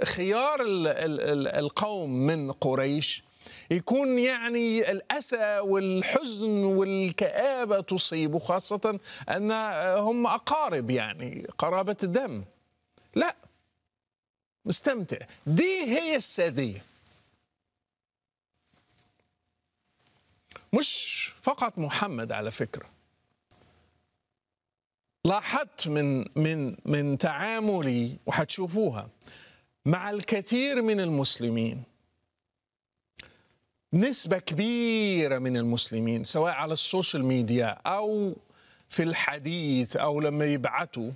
خيار ال- ال- ال- القوم من قريش يكون يعني الأسى والحزن والكآبة تصيبه خاصة أن هم أقارب يعني قرابة الدم لا مستمتع دي هي السادية مش فقط محمد على فكرة لاحظت من من من تعاملي وحتشوفوها مع الكثير من المسلمين نسبة كبيرة من المسلمين سواء على السوشيال ميديا أو في الحديث أو لما يبعتوا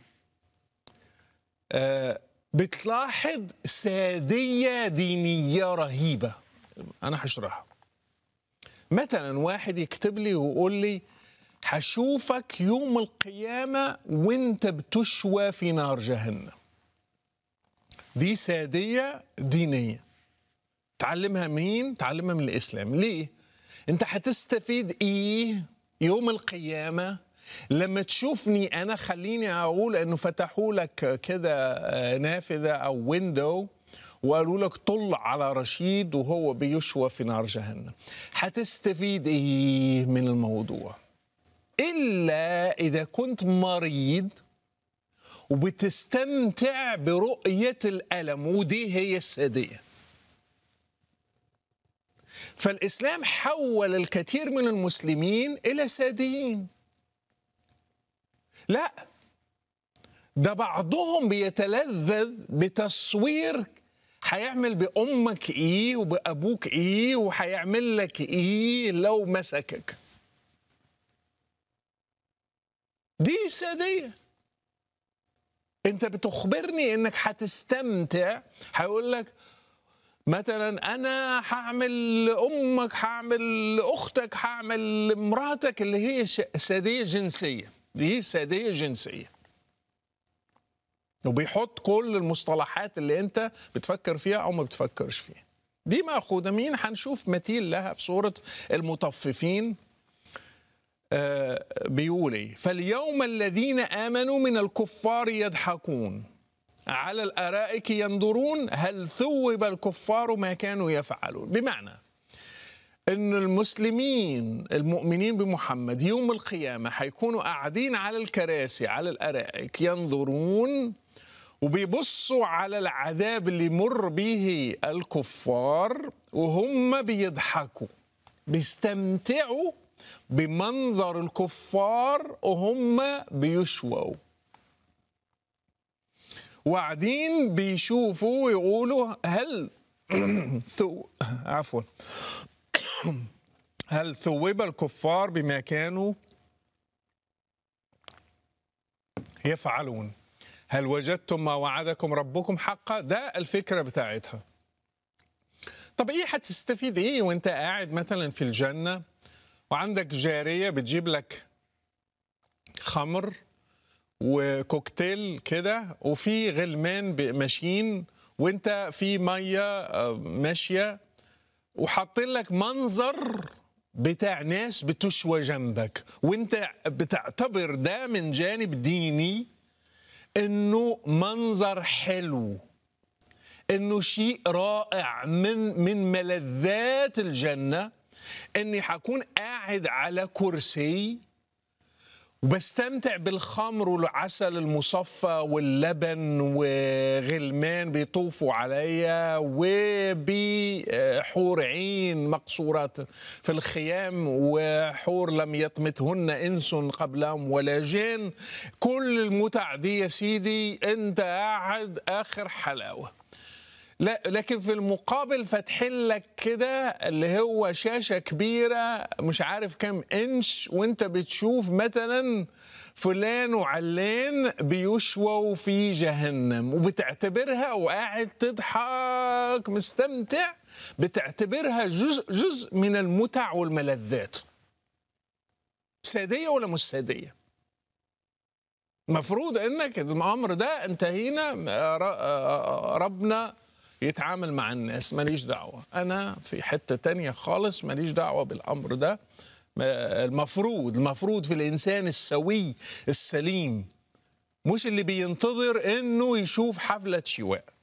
آه، بتلاحظ سادية دينية رهيبة أنا هشرحها مثلا واحد يكتب لي ويقول لي هشوفك يوم القيامة وانت بتشوى في نار جهنم دي سادية دينية تعلمها مين؟ تعلمها من الإسلام ليه؟ انت هتستفيد ايه يوم القيامة لما تشوفني انا خليني اقول انه فتحوا لك كده آه، نافذة او ويندو وقالوا لك طل على رشيد وهو بيشوى في نار جهنم هتستفيد ايه من الموضوع الا اذا كنت مريض وبتستمتع برؤية الألم ودي هي السادية فالإسلام حول الكثير من المسلمين إلى ساديين لا ده بعضهم بيتلذذ بتصوير هيعمل بأمك إيه وبأبوك إيه وهيعمل لك إيه لو مسكك دي سادية انت بتخبرني انك هتستمتع هيقول لك مثلا انا هعمل لامك هعمل لاختك هعمل لمراتك اللي هي ش- ساديه جنسيه دي ساديه جنسيه وبيحط كل المصطلحات اللي انت بتفكر فيها او ما بتفكرش فيها دي مأخوذة مين هنشوف مثيل لها في سورة المطففين آه، بيقول ايه فاليوم الذين آمنوا من الكفار يضحكون على الأرائك ينظرون هل ثوب الكفار ما كانوا يفعلون بمعنى ان المسلمين المؤمنين بمحمد يوم القيامه هيكونوا قاعدين على الكراسي على الارائك ينظرون وبيبصوا على العذاب اللي يمر به الكفار وهم بيضحكوا بيستمتعوا بمنظر الكفار وهم بيشووا وقاعدين بيشوفوا ويقولوا هل ثو عفوا هل ثوب الكفار بما كانوا يفعلون هل وجدتم ما وعدكم ربكم حقا ده الفكرة بتاعتها طب ايه هتستفيد ايه وانت قاعد مثلا في الجنة وعندك جارية بتجيب لك خمر وكوكتيل كده وفي غلمان ب- ماشيين وانت في ميه آه، ماشيه وحاطين لك منظر بتاع ناس بتشوى جنبك وانت بتعتبر ده من جانب ديني انه منظر حلو انه شيء رائع من من ملذات الجنه اني حكون قاعد على كرسي وبستمتع بالخمر والعسل المصفى واللبن وغلمان بيطوفوا عليا وبحور عين مقصورات في الخيام وحور لم يطمثهن انس قبلهم ولا جن كل المتع دي يا سيدي انت قاعد اخر حلاوه لا لكن في المقابل فاتحين لك كده اللي هو شاشة كبيرة مش عارف كم انش وانت بتشوف مثلا فلان وعلان بيشووا في جهنم وبتعتبرها وقاعد تضحك مستمتع بتعتبرها جزء جزء من المتع والملذات سادية ولا مش سادية؟ مفروض انك الامر ده انتهينا ر- ربنا يتعامل مع الناس ماليش دعوة أنا في حتة تانية خالص ماليش دعوة بالأمر ده ما- المفروض المفروض في الإنسان السوي السليم مش اللي بينتظر إنه يشوف حفلة شواء